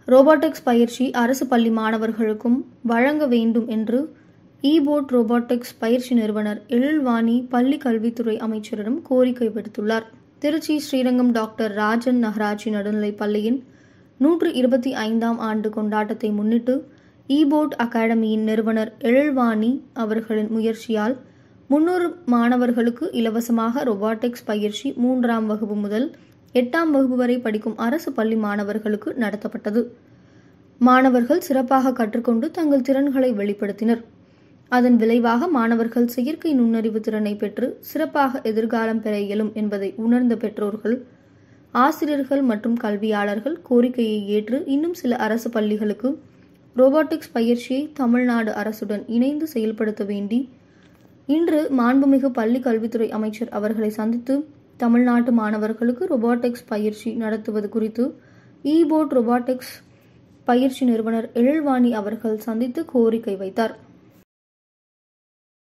robotics பயிற்சி அரசு பள்ளி மாணவர்களுக்கும் வழங்க வேண்டும் என்று இபோட் ரோபாட்டிக்ஸ் பயிற்சி நிறுவனர் எழில்வாணி பள்ளி கல்வித்துறை அமைச்சரிடம் கோரிக்கை விடுத்துள்ளார் திருச்சி ஸ்ரீரங்கம் டாக்டர் ராஜன் நகராட்சி நடுநிலைப் பள்ளியின் நூற்று இருபத்தி ஐந்தாம் ஆண்டு கொண்டாட்டத்தை முன்னிட்டு இபோட் அகாடமியின் நிறுவனர் எழில்வாணி அவர்களின் முயற்சியால் முன்னூறு மாணவர்களுக்கு இலவசமாக ரொபாட்டிக்ஸ் பயிற்சி மூன்றாம் வகுப்பு முதல் எட்டாம் வகுப்பு வரை படிக்கும் அரசு பள்ளி மாணவர்களுக்கு நடத்தப்பட்டது மாணவர்கள் சிறப்பாக கற்றுக்கொண்டு தங்கள் திறன்களை வெளிப்படுத்தினர் அதன் விளைவாக மாணவர்கள் செயற்கை நுண்ணறிவு திறனை பெற்று சிறப்பாக எதிர்காலம் பெற இயலும் என்பதை உணர்ந்த பெற்றோர்கள் ஆசிரியர்கள் மற்றும் கல்வியாளர்கள் கோரிக்கையை ஏற்று இன்னும் சில அரசு பள்ளிகளுக்கு ரோபாட்டிக்ஸ் பயிற்சியை தமிழ்நாடு அரசுடன் இணைந்து செயல்படுத்த வேண்டி இன்று மாண்புமிகு பள்ளி கல்வித்துறை அமைச்சர் அவர்களை சந்தித்து தமிழ்நாட்டு மாணவர்களுக்கு ரொபாட்டிக்ஸ் பயிற்சி நடத்துவது குறித்து இபோட் ரொபாட்டிக்ஸ் பயிற்சி நிறுவனர் எழில்வாணி அவர்கள் சந்தித்து கோரிக்கை வைத்தார்